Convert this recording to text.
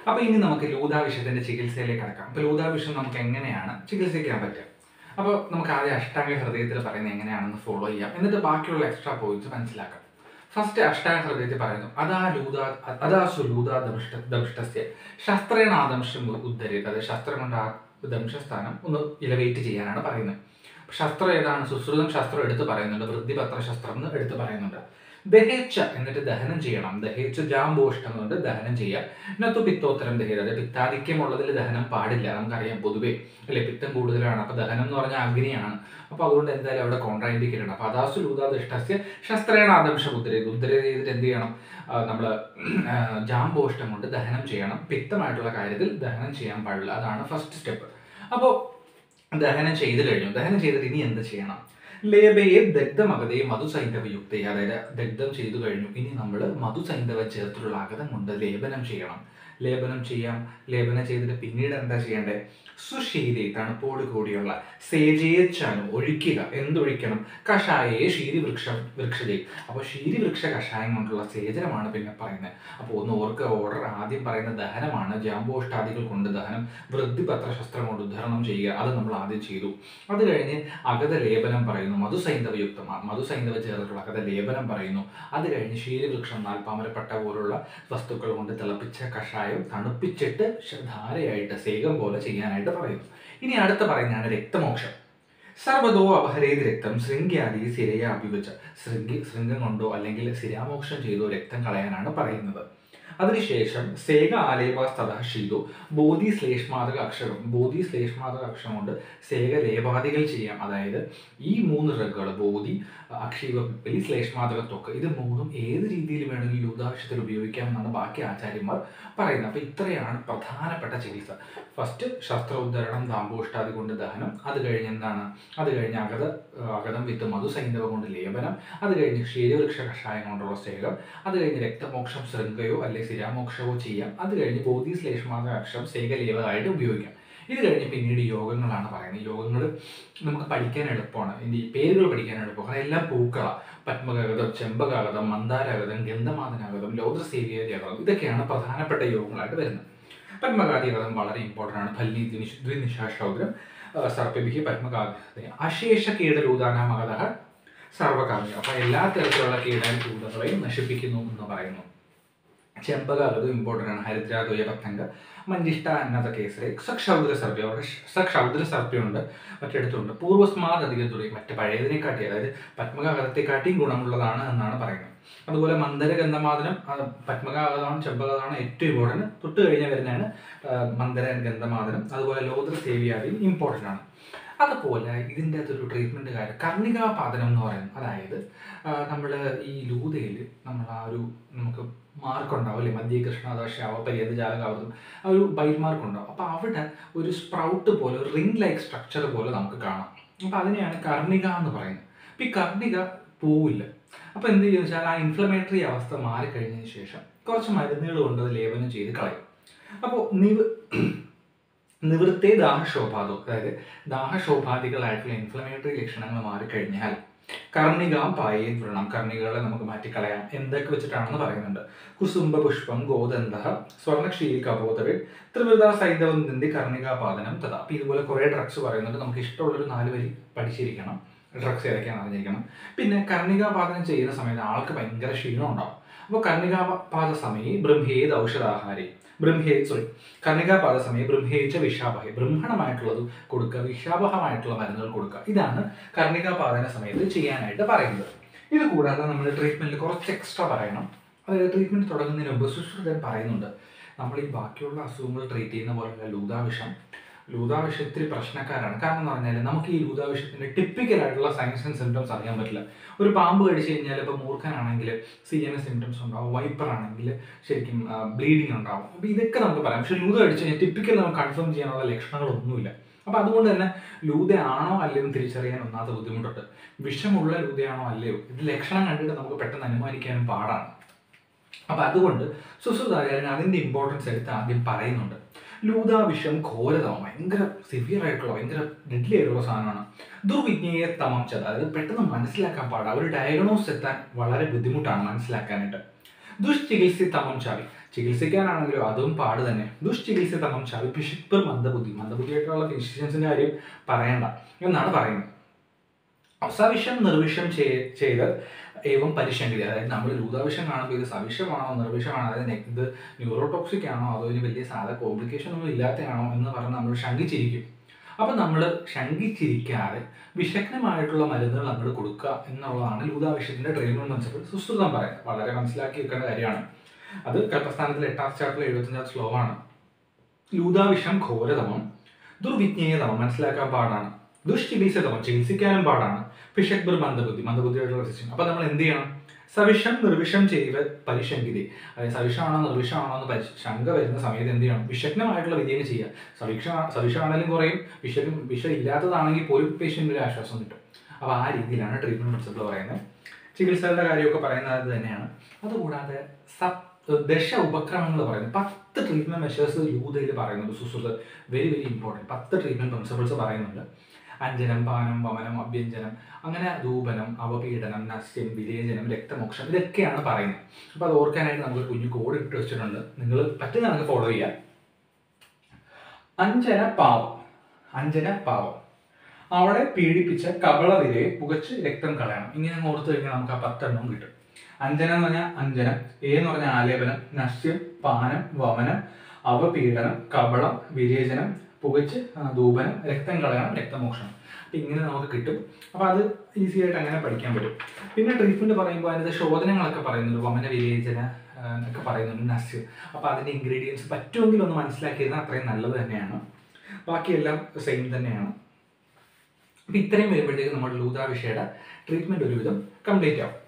അപ്പോൾ ഇനി നമുക്ക് ലൂതാവിഷത്തിന്റെ ചികിത്സയിലേക്ക് കടക്കാം അപ്പോൾ ലൂതാവിഷം നമുക്ക് എങ്ങനെയാണ് ചികിത്സിക്കാൻ പറ്റുക അപ്പോൾ നമുക്ക് ആദ്യം അഷ്ടാംഗ ഹൃദയത്തിൽ പറയുന്നത് എങ്ങനെയാണെന്ന് ഫോളോ ചെയ്യാം എന്നിട്ട് ബാക്കിയുള്ള എക്സ്ട്രാ പോയിന്റ്സ് മനസ്സിലാക്കാം ഫസ്റ്റ് അഷ്ടാംഗ ഹൃദയത്തിൽ പറയുന്നു അതാ ലൂത അതാസു ലൂത ദംഷ്ട ദംഷ്ടസ്യ ശസ്ത്രേണാദംശം ഉദ്ധരിയത് അത് ശസ്ത്രം കൊണ്ട് ആ ദംശസ്ഥാനം ഒന്ന് ഇലവേറ്റ് ചെയ്യാനാണ് പറയുന്നത് ശസ്ത്രം ഏതാണ് സുശ്രുതം ശസ്ത്രം എടുത്ത് പറയുന്നുണ്ട് വൃദ്ധിപത്ര ശസ്ത്രം എന്ന് എടുത്ത് പറയുന്നുണ്ട് ദഹേച്ഛ എന്നിട്ട് ദഹനം ചെയ്യണം ദഹേച്ഛ ജാമ്പോഷ്ടം കൊണ്ട് ദഹനം ചെയ്യാം എന്നത്തു പിത്തോത്തരം ദഹേത അതായത് പിത്താധിക്യമുള്ളതിൽ ദഹനം പാടില്ല നമുക്കറിയാം പൊതുവേ അല്ലെ പിത്തം കൂടുതലാണ് അപ്പൊ ദഹനം എന്ന് പറഞ്ഞാൽ അഗ്നിയാണ് അപ്പൊ അതുകൊണ്ട് എന്തായാലും അവിടെ കോൺട്രാൻഡിക്കേറ്റഡ് അപ്പൊ അതാസു ലൂതാദിഷ്ടസ്യ ശസ്ത്രേണ ആദംശം ഉദ്ധരത് ഉദ്ധര ചെയ്തിട്ട് എന്ത് ചെയ്യണം നമ്മൾ ജാമ്പോഷ്ടം കൊണ്ട് ദഹനം ചെയ്യണം പിത്തമായിട്ടുള്ള കാര്യത്തിൽ ദഹനം ചെയ്യാൻ പാടില്ല അതാണ് ഫസ്റ്റ് സ്റ്റെപ്പ് അപ്പോൾ ദഹനം ചെയ്ത് കഴിഞ്ഞു ദഹനം ചെയ്തിട്ട് ഇനി എന്ത് ചെയ്യണം ലേബയെ ദഗ്ധമകതയെ മധുസൈന്ധവയുക്തയെ അതായത് ദഗ്ധം ചെയ്തു കഴിഞ്ഞു ഇനി നമ്മൾ മധുസൈന്ധവ ചേർത്തുള്ള അകതം കൊണ്ട് ലേപനം ചെയ്യണം ലേപനം ചെയ്യാം ലേപനം ചെയ്തിട്ട് പിന്നീട് എന്താ ചെയ്യേണ്ടത് സുശീലി തണുപ്പോട് കൂടിയുള്ള സേജേച്ചാണ് ഒഴിക്കുക എന്തൊഴിക്കണം കഷായയെ ശീരിവൃക്ഷ വൃക്ഷജെ അപ്പോൾ ശീരിവൃക്ഷ കഷായം കൊണ്ടുള്ള സേചനമാണ് പിന്നെ പറയുന്നത് അപ്പോൾ ഒന്ന് ഓർക്ക് ഓർഡർ ആദ്യം പറയുന്ന ദഹനമാണ് ജാമ്പോഷ്ടാദികൾ കൊണ്ട് ദഹനം വൃദ്ധിപത്ര ശസ്ത്രം കൊണ്ട് ഉദ്ധരണം ചെയ്യുക അത് നമ്മൾ ആദ്യം ചെയ്തു അത് കഴിഞ്ഞ് അഗത ലേപനം പറയുന്നു മധുസൈന്ധവയുക്തമാണ് മധുസൈന്ധവ ചേർന്നിട്ടുള്ള അഗത ലേപനം പറയുന്നു അത് കഴിഞ്ഞ് ശീലവൃക്ഷം നാൽപ്പാമരപ്പട്ട പോലുള്ള വസ്തുക്കൾ കൊണ്ട് തിളപ്പിച്ച കഷായം തണുപ്പിച്ചിട്ട് ശ- ധാരയായിട്ട് സേകം പോലെ ചെയ്യാനായിട്ട് പറയുന്നു ഇനി അടുത്ത പറയുന്നതാണ് രക്തമോക്ഷം സർവതോ അപഹരേത് രക്തം ശൃംഗ്യാദി സിരയ അഭിവച്ച ശൃംഗി ശൃംഗം കൊണ്ടോ അല്ലെങ്കിൽ സിരാമോക്ഷം ചെയ്തോ രക്തം കളയാനാണ് പറയുന്നത് അതിനുശേഷം സേക ആലേപാസ്തത ശീതോ ബോധി ശ്ലേഷ്മാതക അക്ഷരം ബോധി ശ്ലേഷ്മാതക അക്ഷരം കൊണ്ട് സേക ലേപാദികൾ ചെയ്യാം അതായത് ഈ മൂന്ന് ഡ്രഗുകൾ ബോധി അക്ഷീവ പിപ്പലി ശ്ലേഷ്മാതക ത്വക്ക് ഇത് മൂന്നും ഏത് രീതിയിൽ വേണമെങ്കിലും ലൂതാവശ്യത്തിൽ ഉപയോഗിക്കാമെന്നാണ് ബാക്കി ആചാര്യന്മാർ പറയുന്നത് അപ്പോൾ ഇത്രയാണ് പ്രധാനപ്പെട്ട ചികിത്സ ഫസ്റ്റ് ശസ്ത്രോദ്ധരണം ദാമ്പോഷ്ടാദി കൊണ്ട് ദഹനം അത് കഴിഞ്ഞ് എന്താണ് അത് കഴിഞ്ഞ് അകത അകതം വിത്ത് മധുസൈന്ധവ കൊണ്ട് ലേപനം അത് കഴിഞ്ഞ് ക്ഷീരവൃക്ഷ കഷായം കൊണ്ടുള്ള സേകം അത് കഴിഞ്ഞ് രക്തമോക്ഷം ശൃംഗയോ അല്ലെങ്കിൽ സിരാമോക്ഷമോ ചെയ്യാം അത് കഴിഞ്ഞ് ബോധി ശ്ലേഷ്മാത അക്ഷരം സേകലേപമായിട്ട് ഉപയോഗിക്കാം ഇത് കഴിഞ്ഞ് പിന്നീട് യോഗങ്ങളാണ് പറയുന്നത് യോഗങ്ങൾ നമുക്ക് പഠിക്കാൻ എളുപ്പമാണ് ഇതിൻ്റെ ഈ പേരുകൾ പഠിക്കാൻ എളുപ്പമാണ് കാരണം എല്ലാം പൂക്കളാണ് പത്മകാഗതം ചെമ്പകാഗതം മന്ദാരാഗതം ഗന്ധമാതനാഗതം ലോദ്രസേവിയാഗതം ഇതൊക്കെയാണ് പ്രധാനപ്പെട്ട യോഗങ്ങളായിട്ട് വരുന്നത് പത്മകാതിഗതം വളരെ ഇമ്പോർട്ടൻ്റ് ആണ് ഫല്ലി ദ്വിനിഷ് ദ്വിനിശാശ്രൗദ്രം സർപ്പഭിഹി പത്മകാതി അശേഷ കീടലൂതാന മകത സർവകാമ്യ അപ്പം എല്ലാ തരത്തിലുള്ള കീടകൂടങ്ങളെയും നശിപ്പിക്കുന്നു എന്ന് പറയുന്നു ചെമ്പകാഗതും ഇമ്പോർട്ടൻ്റ് ആണ് ഹരിദ്രാദ്വയ പത്തംഗ മഞ്ചിഷ്ട അന്നത കേസരി സക്ഷൗദ്ര സർപ്പ്യ അവിടെ സക്ഷൗദ്ര സർപ്പ്യമുണ്ട് മറ്റെടുത്തുണ്ട് പൂർവസ്മാത് അധികം തുടങ്ങി മറ്റ് പഴയതിനെക്കാട്ടി അതായത് പത്മകാഗതത്തെക്കാട്ടിയും ഗുണമുള്ളതാണ് എന്നാണ് പറയുന്നത് അതുപോലെ മന്ദര ഗന്ധമാദനം അത് പത്മകാഗതമാണ് ചെമ്പകാഗതമാണ് ഏറ്റവും ഇമ്പോർട്ടൻറ്റ് തൊട്ട് കഴിഞ്ഞ് വരുന്നതാണ് ആ, മന്ദര ഗന്ധമാദനം അതുപോലെ ലോദ്ര സേവിയാദിയും ഇമ്പോർട്ടൻ്റ് ആണ് അതുപോലെ ഇതിൻ്റെ അകത്തൊരു ട്രീറ്റ്മെൻറ്റ് കാര്യം കർണികാപാദനം എന്ന് പറയുന്നത് അതായത് നമ്മൾ ഈ ലൂതയിൽ നമ്മൾ ആ ഒരു നമുക്ക് മാർക്കുണ്ടാവും അല്ലേ മധ്യകൃഷ്ണദോഷാവോ പര്യന്ത ജാലകാവതും ആ ഒരു ബൈറ്റ് മാർക്ക് ഉണ്ടാവും അപ്പോൾ അവിടെ ഒരു സ്പ്രൗട്ട് പോലെ ഒരു റിംഗ് ലൈക്ക് സ്ട്രക്ചർ പോലെ നമുക്ക് കാണാം അപ്പോൾ അതിനെയാണ് കർണിക എന്ന് പറയുന്നത് അപ്പോൾ ഈ കർണിക പോവില്ല അപ്പോൾ എന്ത് ചെയ്യുക വെച്ചാൽ ആ ഇൻഫ്ലമേറ്ററി അവസ്ഥ മാറിക്കഴിഞ്ഞതിന് ശേഷം കുറച്ച് മരുന്നുകൾ കൊണ്ട് അത് ലേപനം ചെയ്ത് കളയും അപ്പോൾ നിവ് നിവൃത്തേ ദാഹശോഭാതോ അതായത് ദാഹശോഭാദികളായിട്ടുള്ള ഇൻഫ്ലമേറ്ററി ലക്ഷണങ്ങൾ മാറിക്കഴിഞ്ഞാൽ കർണികാം പായേ വ്രണം കർണികകളെ നമുക്ക് മാറ്റിക്കളയാം എന്തൊക്കെ വെച്ചിട്ടാണെന്ന് പറയുന്നുണ്ട് കുസുംബ പുഷ്പം ഗോദന്ത സ്വർണ്ണക്ഷീരി കബോധവേ ത്രിവൃത സൈതവം നിന്ദി കർണികാപാദനം തഥാ അപ്പോൾ ഇതുപോലെ കുറേ ഡ്രഗ്സ് പറയുന്നുണ്ട് നമുക്ക് ഇഷ്ടമുള്ളൊരു നാല് വരി പഠിച്ചിരിക്കണം ഡ്രഗ്സ് ഏതൊക്കെയാണെന്ന് അറിഞ്ഞിരിക്കണം പിന്നെ കർണികാപാദനം ചെയ്യുന്ന സമയത്ത് ആൾക്ക് ഭയങ്കര ക്ഷീണം ഉണ്ടാവും അപ്പോൾ കർണികാപാദ സമയെ ബ്രഹ്മേത് ഔഷധാഹാരി ബ്രഹ്മേ സോറി കർണികാപാദ സമയെ ബ്രഹ്മേച്ച വിഷാപഹേ ബ്രഹ്മണമായിട്ടുള്ളത് കൊടുക്കുക വിഷാപഹമായിട്ടുള്ള മരുന്നുകൾ കൊടുക്കുക ഇതാണ് കർണികാപാദന സമയത്ത് ചെയ്യാനായിട്ട് പറയുന്നത് ഇത് കൂടാതെ നമ്മൾ ട്രീറ്റ്മെൻറ്റിൽ കുറച്ച് എക്സ്ട്രാ പറയണം അതായത് ട്രീറ്റ്മെൻറ്റ് തുടങ്ങുന്നതിന് മുമ്പ് സുശ്രുതൻ പറയുന്നുണ്ട് നമ്മൾ ഈ ബാക്കിയുള്ള അസുഖങ്ങൾ ട്രീറ്റ് ചെയ്യുന്ന പോലെയുള്ള ലൂതാവിഷം ലൂതാവിഷം ഇത്തിരി പ്രശ്നക്കാരാണ് കാരണം എന്ന് പറഞ്ഞാൽ നമുക്ക് ഈ ലൂതാവിഷത്തിൻ്റെ ടിപ്പിക്കൽ ആയിട്ടുള്ള സൈൻസ് ആൻഡ് സിംറ്റംസ് അറിയാൻ പറ്റില്ല ഒരു പാമ്പ് കടിച്ചു കഴിഞ്ഞാൽ ഇപ്പോൾ മൂർഖനാണെങ്കിൽ സി എൻ എസ് സിംറ്റംസ് ഉണ്ടാവും വൈപ്പർ ആണെങ്കിൽ ശരിക്കും ബ്ലീഡിങ് ഉണ്ടാവും അപ്പോൾ ഇതൊക്കെ നമുക്ക് പറയാം പക്ഷേ ലൂത കടിച്ചു കഴിഞ്ഞാൽ ടിപ്പിക്കൽ നമുക്ക് കൺഫേം ചെയ്യാനുള്ള ലക്ഷണങ്ങളൊന്നുമില്ല അപ്പോൾ അതുകൊണ്ട് തന്നെ ലൂതയാണോ അല്ലയോ എന്ന് തിരിച്ചറിയാൻ ഒന്നാമത്തെ ബുദ്ധിമുട്ടുണ്ട് വിഷമുള്ള ലൂതയാണോ അല്ലയോ ഇത് ലക്ഷണം കണ്ടിട്ട് നമുക്ക് പെട്ടെന്ന് അനുമാനിക്കാനും പാടാണ് അപ്പം അതുകൊണ്ട് സുശ്രുതാചാര്യൻ അതിൻ്റെ ഇമ്പോർട്ടൻസ് എടുത്ത് ആദ്യം പറയുന്നുണ്ട് ലൂതാവിഷം ഘോരതമം ഭയങ്കര സിവിയർ ആയിട്ടുള്ള ഭയങ്കര ഡെഡ്ലി ആയിട്ടുള്ള സാധനമാണ് ദുർവിജ്ഞേയ തമം ചത അതായത് പെട്ടെന്ന് മനസ്സിലാക്കാൻ പാടാ ഒരു ഡയഗ്നോസ് എത്താൻ വളരെ ബുദ്ധിമുട്ടാണ് മനസ്സിലാക്കാനായിട്ട് ദുഷ്ചികിത്സി തമം ചാവി ചികിത്സിക്കാനാണെങ്കിലും അതും പാട് തന്നെ ദുഷ്ചികിത്സ തമം ചവിപ്പിഷിപ്പ് മന്ദബുദ്ധി മന്ദബുദ്ധിയായിട്ടുള്ള ഫിസിഷ്യൻസിൻ്റെ കാര്യം പറയണ്ട എന്നാണ് പറയുന്നത് സവിഷം നിർവിഷം ചെയ്- ചെയ്ത് ഏവം പരിശങ്കരി അതായത് നമ്മൾ ലൂതാവിഷം കാണുമ്പോൾ ഇത് സവിഷമാണോ നിർവിഷമാണോ അതായത് നെ- ഇത് ന്യൂറോടോക്സിക് ആണോ അതോ ഇനി വലിയ സാധാ കോംപ്ലിക്കേഷൻ ഒന്നും ഇല്ലാത്തതാണോ എന്ന് പറഞ്ഞ് നമ്മൾ ശങ്കിച്ചിരിക്കും അപ്പം നമ്മൾ ശങ്കിച്ചിരിക്കാതെ വിഷഗ്നമായിട്ടുള്ള മരുന്നുകൾ നമ്മൾ കൊടുക്കുക എന്നുള്ളതാണ് ലൂതാവിഷത്തിൻ്റെ ട്രീറ്റ്മെൻറ്റ് കൺസെപ്റ്റ് സുശ്രുതം പറയുന്നത് വളരെ മനസ്സിലാക്കി വെക്കേണ്ട കാര്യമാണ് അത് കൽപ്പസ്ഥാനത്തിൽ എട്ടാം ചാപ്റ്ററിൽ എഴുപത്തഞ്ചാം ശ്ലോകമാണ് ലൂതാവിഷം ഘോരതമം ദുർവിജ്ഞേയതമം മനസ്സിലാക്കാൻ പാടാണ് ദുഷ്ചികിത്സിതമം ചികിത്സിക്കാനും പാടാണ് പിഷക്ബർ മന്ദബുദ്ധി മന്ദബുദ്ധിയായിട്ടുള്ള സിസ്റ്റം അപ്പം നമ്മൾ എന്ത് ചെയ്യണം സവിഷം നിർവിഷം ചെയ്ത് പരിശങ്കിതി അതായത് സവിഷമാണോ നിർവിഷമാണോ എന്ന് പരി ശങ്ക വരുന്ന സമയത്ത് എന്ത് ചെയ്യണം വിഷഗ്നമായിട്ടുള്ള വിദ്യകൾ ചെയ്യുക സവിക്ഷ സവിഷമാണെങ്കിലും കുറയും വിഷ വിഷം ഇല്ലാത്തതാണെങ്കിൽ പോലും പേഷ്യൻ്റിന് ആശ്വാസം കിട്ടും അപ്പോൾ ആ രീതിയിലാണ് ട്രീറ്റ്മെൻറ്റ് പ്രിൻസിപ്പിൾ പറയുന്നത് ചികിത്സകളുടെ കാര്യമൊക്കെ പറയുന്നത് അത് തന്നെയാണ് അതുകൂടാതെ സപ് ദശ ഉപക്രമങ്ങൾ പറയുന്നത് പത്ത് ട്രീറ്റ്മെൻറ്റ് മെഷേഴ്സ് യൂതയിൽ പറയുന്നുണ്ട് സുശ്രുത വെരി വെരി ഇമ്പോർട്ടൻറ്റ് പത്ത് ട്രീറ്റ്മെൻറ്റ് പ്രിൻസിപ്പിൾസ് പറയുന്നുണ്ട് അഞ്ജനം പാനം വമനം അഭ്യഞ്ജനം അങ്ങനെ ധൂപനം അവപീഡനം നസ്യം വിരേചനം രക്തമോക്ഷം ഇതൊക്കെയാണ് പറയുന്നത് അപ്പോൾ അത് ഓർക്കാനായിട്ട് നമുക്ക് കുഞ്ഞു കോഡ് ഇട്ട് വെച്ചിട്ടുണ്ട് നിങ്ങൾ പറ്റുന്ന നമുക്ക് ഫോളോ ചെയ്യാം അഞ്ജന പാവം അഞ്ജന പാവം അവളെ പീഡിപ്പിച്ച കപളവിരയെ പുകച്ച് രക്തം കളയണം ഇങ്ങനെ അങ്ങ് ഓർത്ത് കഴിഞ്ഞാൽ നമുക്ക് ആ പത്തെണ്ണവും കിട്ടും അഞ്ജനം എന്ന് പറഞ്ഞാൽ അഞ്ജനം എ എന്ന് പറഞ്ഞാൽ ആലേപനം നസ്യം പാനം വമനം അവപീഡനം കപളം വിരേചനം പുകച്ച് ആ, ധൂപനം രക്തം കളയണം രക്തമോക്ഷണം അപ്പം ഇങ്ങനെ നമുക്ക് കിട്ടും അപ്പോൾ അത് ഈസി ആയിട്ട് അങ്ങനെ പഠിക്കാൻ പറ്റും പിന്നെ ട്രീറ്റ്മെൻറ്റ് പറയുമ്പോൾ അതിൻ്റെ ശോധനങ്ങളൊക്കെ പറയുന്നുണ്ട് വമന വിരേചന ആ, എന്നൊക്കെ പറയുന്നുണ്ട് നസ്യം അപ്പോൾ അതിൻ്റെ ഇൻഗ്രീഡിയൻസ് പറ്റുമെങ്കിൽ ഒന്ന് മനസ്സിലാക്കിയിരുന്നാൽ അത്രയും നല്ലത് തന്നെയാണ് ബാക്കിയെല്ലാം സെയിം തന്നെയാണ് അപ്പം ഇത്രയും വരുമ്പോഴത്തേക്ക് നമ്മുടെ ലൂതാവിഷയുടെ ട്രീറ്റ്മെൻറ്റ് ഒരുവിധം കംപ്ലീറ്റ് ആവും